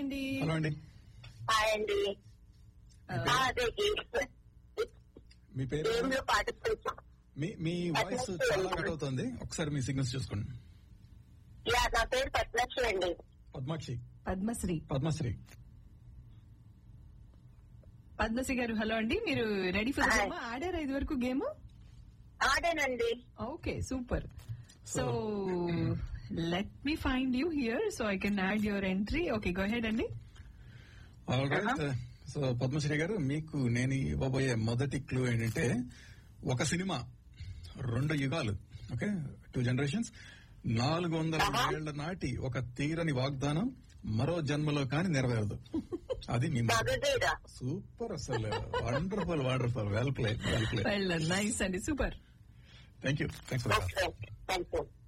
అండి హలో అండి హాయ్ అండి ఆ, ఆ, అదే మీ పేరు గేమ్ లో పార్టిసిపేట్ మీ మీ వాయిస్ చాలా కట్ అవుతుంది ఒకసారి మీ సిగ్నల్స్ చూసుకోండి యా నా పేరు పద్మశ్రీ అండి పద్మాక్షి పద్మశ్రీ పద్మశ్రీ పద్మశ్రీ గారు హలో అండి మీరు రెడీ ఫర్ Hi. గేమ్ ఆడారా ఇది వరకు గేమ్ ఆడానండి okay super so let me find you here so I can add your entry okay go ahead అండి ఆల్ రైట్ సో పద్మశ్రీ గారు మీకు నేను ఇవ్వబోయే మొదటి క్లూ ఏంటంటే ఒక సినిమా రెండు యుగాలు ఓకే టూ జనరేషన్స్ నాలుగు వందల ఏళ్ల నాటి ఒక తీరని వాగ్దానం మరో జన్మలో కాని నెరవేరదు అది మీ మగధీర సూపర్ అసలు wonderful wonderful well play well play well nice అండి super thank you thanks for okay thank you